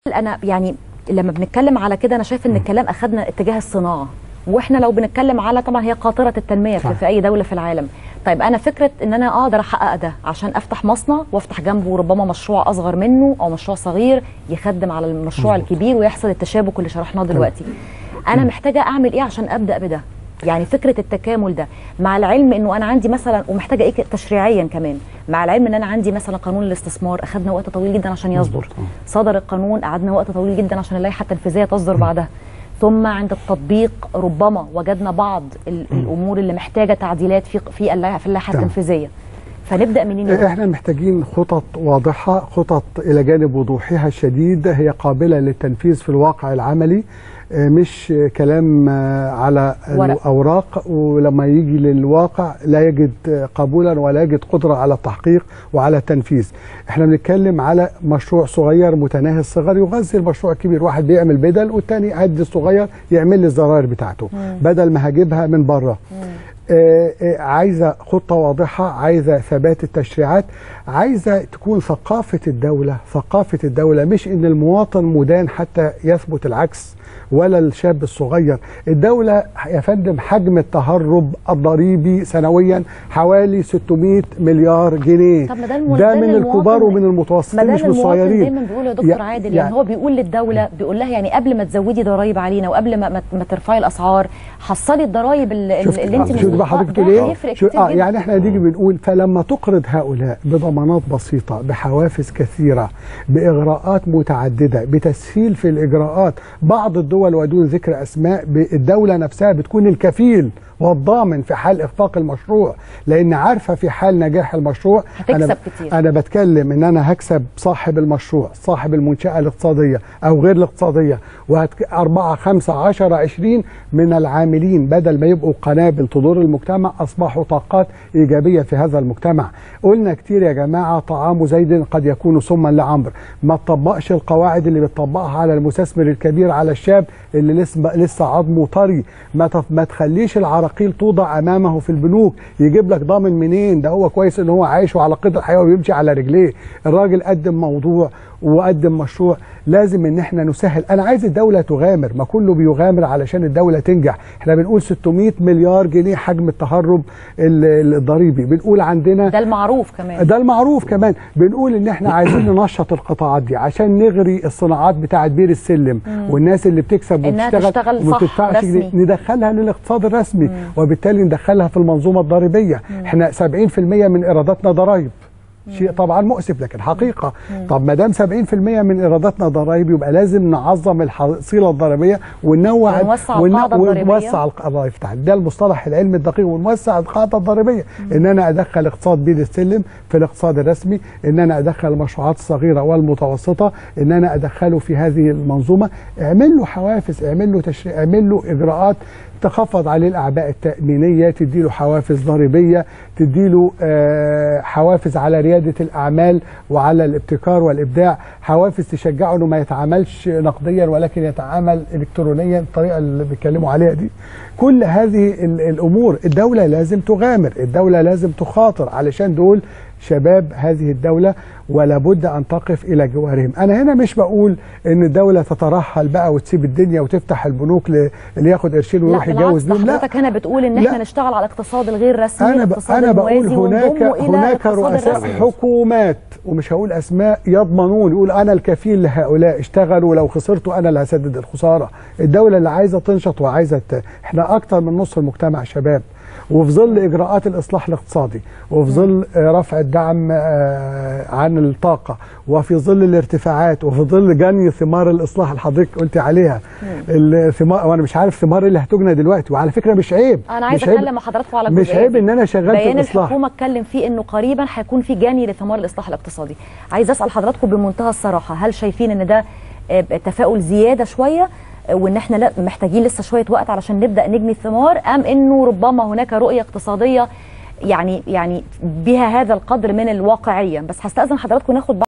انا يعني لما بنتكلم على كده انا شايف ان الكلام اخذنا اتجاه الصناعه واحنا لو بنتكلم على طبعا هي قاطره التنميه في, صح. في اي دوله في العالم طيب انا فكره ان انا اقدر احقق ده عشان افتح مصنع وافتح جنبه ربما مشروع اصغر منه او مشروع صغير يخدم على المشروع مظبوط. الكبير ويحصل التشابك اللي شرحناه دلوقتي انا محتاجه اعمل ايه عشان ابدا بده يعني فكره التكامل ده مع العلم انه انا عندي مثلا ومحتاجه ايه تشريعيا كمان مع العلم ان انا عندي مثلا قانون الاستثمار اخذنا وقت طويل جدا عشان يصدر مظبوط. صدر القانون قعدنا وقت طويل جدا عشان اللائحه التنفيذيه تصدر بعدها ثم عند التطبيق ربما وجدنا بعض ال- الامور اللي محتاجه تعديلات في في اللائحه في اللائحه تمام. التنفيذيه فنبدا منين يا دكتور؟ احنا محتاجين خطط واضحه خطط الى جانب وضوحها الشديد هي قابله للتنفيذ في الواقع العملي آه، مش آه، كلام آه، على ورق. الاوراق ولما يجي للواقع لا يجد آه، قبولا ولا يجد قدره على التحقيق وعلى التنفيذ احنا بنتكلم على مشروع صغير متناهي الصغر يغذي المشروع الكبير واحد بيعمل بدل والتاني قد الصغير يعمل لي الزراير بتاعته بدل ما هجيبها من بره آه، آه، عايزه خطه واضحه عايزه ثبات التشريعات عايزه تكون ثقافه الدوله ثقافه الدوله مش ان المواطن مدان حتى يثبت العكس ولا الشاب الصغير الدولة يا فندم حجم التهرب الضريبي سنويا حوالي 600 مليار جنيه طب ما ده الم- ده ده من اللي الكبار المواطن- ومن ما المتوسطين ده مش من اللي المواطن الصغيرين دايما بيقول يا دكتور يع- عادل يعني هو بيقول للدوله بيقول لها يعني قبل ما تزودي ضرائب علينا وقبل ما ما- ما ترفعي الاسعار حصلي الضرائب اللي, شفت اللي انت شفت بقى مش- حضرتك ده بتقول ايه؟ هيفرق شو- كتير اه جدا. يعني احنا نيجي بنقول فلما تقرض هؤلاء بضمانات بسيطه بحوافز كثيره باغراءات متعدده بتسهيل في الاجراءات بعض الدول ودون ذكر اسماء ب- الدوله نفسها بتكون الكفيل والضامن في حال اخفاق المشروع لان عارفه في حال نجاح المشروع هتكسب أنا كتير. انا بتكلم ان انا هكسب صاحب المشروع صاحب المنشاه الاقتصاديه او غير الاقتصاديه وهت 4 5 10 20 من العاملين بدل ما يبقوا قنابل تضر المجتمع اصبحوا طاقات ايجابيه في هذا المجتمع قلنا كتير يا جماعه طعام زيد قد يكون سما لعمر ما تطبقش القواعد اللي بتطبقها على المستثمر الكبير على الشاب اللي لسه لسه عظمه طري ما تف- ما تخليش العراقيل توضع امامه في البنوك يجيب لك ضامن منين ده هو كويس ان هو عايش وعلى قيد الحياه ويمشي على رجليه الراجل قدم موضوع وقدم مشروع لازم ان احنا نسهل انا عايز الدوله تغامر ما كله بيغامر علشان الدوله تنجح احنا بنقول 600 مليار جنيه حجم التهرب ال- الضريبي بنقول عندنا ده المعروف كمان ده المعروف كمان بنقول ان احنا عايزين ننشط القطاعات دي عشان نغري الصناعات بتاعه بير السلم والناس اللي بتكسب إنها وبتشتغل تشتغل وما صح، بتدفعش رسمي. جنيه ندخلها للاقتصاد الرسمي وبالتالي ندخلها في المنظومه الضريبيه احنا 70% من ايراداتنا ضرائب شيء طبعا مؤسف لكن حقيقه طب ما دام 70% من ايراداتنا ضرائب يبقى لازم نعظم الحصيله الضريبيه وننوع ونوسع ون- القاعدة الضريبية. ونوسع الق- الله يفتح عليك. ده المصطلح العلمي الدقيق ونوسع القاعده الضريبيه ان انا ادخل اقتصاد بيد السلم في الاقتصاد الرسمي ان انا ادخل المشروعات الصغيره والمتوسطه ان انا ادخله في هذه المنظومه اعمل له حوافز اعمل له تشريع اعمل له اجراءات تخفض عليه الاعباء التامينيه تدي له حوافز ضريبيه تدي له آه، حوافز على رياده الاعمال وعلى الابتكار والابداع حوافز تشجعه انه ما يتعاملش نقديا ولكن يتعامل الكترونيا الطريقه اللي بيتكلموا عليها دي كل هذه ال- الامور الدوله لازم تغامر الدوله لازم تخاطر علشان دول شباب هذه الدولة ولا بد أن تقف إلى جوارهم أنا هنا مش بقول أن الدولة تترحل بقى وتسيب الدنيا وتفتح البنوك ل- اللي ياخد قرشين لا ويروح بالعكس يتجوز ده بيهم لا حضرتك هنا بتقول ان لا. احنا نشتغل على الاقتصاد الغير رسمي انا ب... الاقتصاد انا بقول الموازي هناك ونضمه إلى هناك الاقتصاد رؤساء الرسمي. حكومات ومش هقول اسماء يضمنون يقول انا الكفيل لهؤلاء اشتغلوا لو خسرتوا انا اللي هسدد الخساره الدوله اللي عايزه تنشط وعايزه ت... احنا اكتر من نص المجتمع شباب وفي ظل اجراءات الاصلاح الاقتصادي وفي ظل آه، رفع الدعم آه، عن الطاقه وفي ظل الارتفاعات وفي ظل جني ثمار الاصلاح اللي حضرتك قلت عليها الثمار وانا مش عارف ثمار اللي هتجنى دلوقتي وعلى فكره مش عيب انا عايز مش عيب- اتكلم مع حضراتكم على مش الجزئية عيب دي. ان انا شغال في بيان الاصلاح الحكومه اتكلم فيه انه قريبا هيكون في جاني لثمار الاصلاح الاقتصادي عايز اسال حضراتكم بمنتهى الصراحه هل شايفين ان ده آه، تفاؤل زياده شويه آه، وان احنا لا محتاجين لسه شويه وقت علشان نبدا نجني الثمار ام انه ربما هناك رؤيه اقتصاديه يعني يعني بها هذا القدر من الواقعيه بس هستاذن حضراتكم ناخد